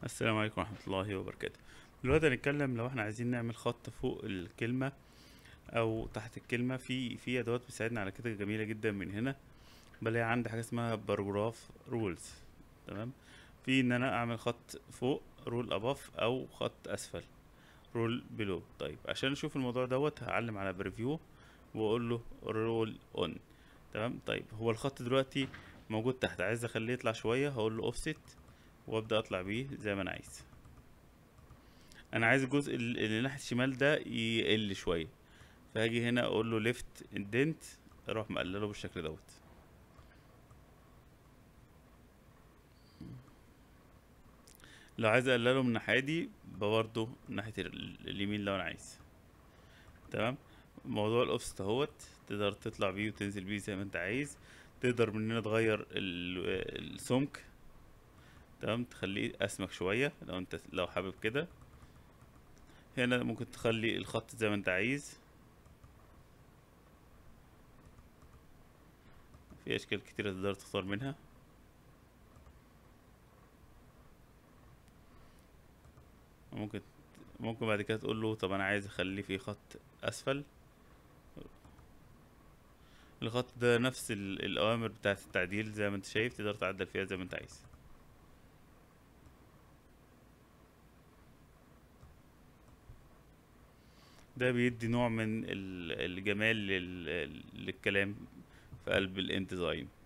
السلام عليكم ورحمة الله وبركاته دلوقتي هنتكلم لو احنا عايزين نعمل خط فوق الكلمة او تحت الكلمة في في ادوات بتساعدنا على كده جميلة جدا من هنا بلاقي عندي حاجة اسمها باراجراف رولز تمام في ان انا اعمل خط فوق رول اباف او خط اسفل رول بلو طيب عشان اشوف الموضوع دوت هعلم على بريفيو واقول له رول اون تمام طيب هو الخط دلوقتي موجود تحت عايز اخليه يطلع شوية هقول له اوفست وابدا اطلع بيه زي ما انا عايز انا عايز الجزء ال- اللي ناحيه الشمال ده يقل شويه فهاجي هنا اقول له ليفت اندنت اروح مقلله بالشكل دوت لو عايز اقلله من الناحيه دي برضه ناحيه ال- اليمين لو انا عايز تمام موضوع الاوفست اهوت تقدر تطلع بيه وتنزل بيه زي ما انت عايز تقدر من هنا تغير ال- السمك تمام تخليه اسمك شويه لو انت لو حابب كده هنا ممكن تخلي الخط زي ما انت عايز في اشكال كتيره تقدر تختار منها ممكن ممكن بعد كده تقول له طب انا عايز اخليه في خط اسفل الخط ده نفس ال- الاوامر بتاعه التعديل زي ما انت شايف تقدر تعدل فيها زي ما انت عايز ده بيدي نوع من ال- الجمال لل- للكلام في قلب الانتظايم